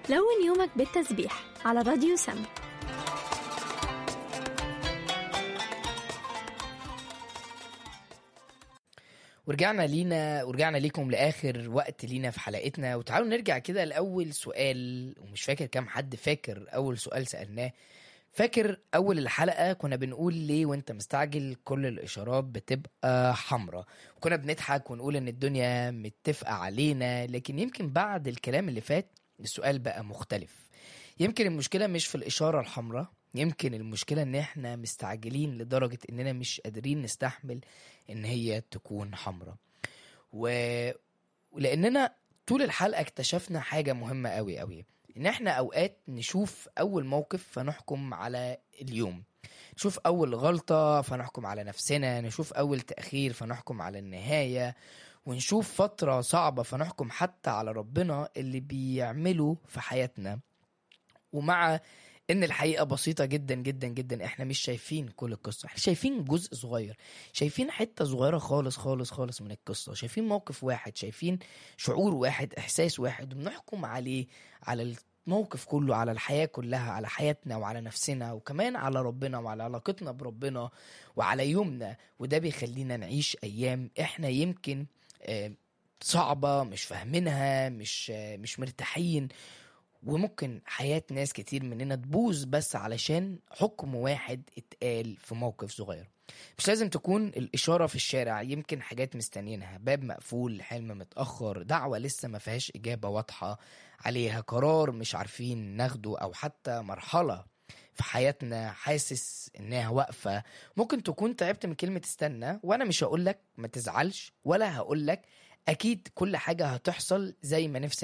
لون يومك بالتسبيح على راديو سم ورجعنا لينا ورجعنا ليكم لاخر وقت لينا في حلقتنا وتعالوا نرجع كده لاول سؤال ومش فاكر كام حد فاكر اول سؤال سالناه فاكر اول الحلقه كنا بنقول ليه وانت مستعجل كل الاشارات بتبقى حمراء وكنا بنضحك ونقول ان الدنيا متفقه علينا لكن يمكن بعد الكلام اللي فات السؤال بقى مختلف يمكن المشكله مش في الاشاره الحمراء يمكن المشكله ان احنا مستعجلين لدرجه اننا مش قادرين نستحمل ان هي تكون حمراء و... ولاننا طول الحلقه اكتشفنا حاجه مهمه قوي قوي ان احنا اوقات نشوف اول موقف فنحكم على اليوم نشوف اول غلطه فنحكم على نفسنا نشوف اول تاخير فنحكم على النهايه ونشوف فتره صعبه فنحكم حتى على ربنا اللي بيعمله في حياتنا ومع ان الحقيقه بسيطه جدا جدا جدا احنا مش شايفين كل القصه احنا شايفين جزء صغير شايفين حته صغيره خالص خالص خالص من القصه شايفين موقف واحد شايفين شعور واحد احساس واحد وبنحكم عليه على الموقف كله على الحياه كلها على حياتنا وعلى نفسنا وكمان على ربنا وعلى علاقتنا بربنا وعلى يومنا وده بيخلينا نعيش ايام احنا يمكن آه، صعبه مش فاهمينها مش آه، مش مرتاحين وممكن حياة ناس كتير مننا تبوظ بس علشان حكم واحد اتقال في موقف صغير مش لازم تكون الإشارة في الشارع يمكن حاجات مستنيينها باب مقفول حلم متأخر دعوة لسه ما فيهاش إجابة واضحة عليها قرار مش عارفين ناخده أو حتى مرحلة في حياتنا حاسس انها واقفه ممكن تكون تعبت من كلمه استنى وانا مش هقولك ما تزعلش ولا هقولك اكيد كل حاجه هتحصل زي ما نفسك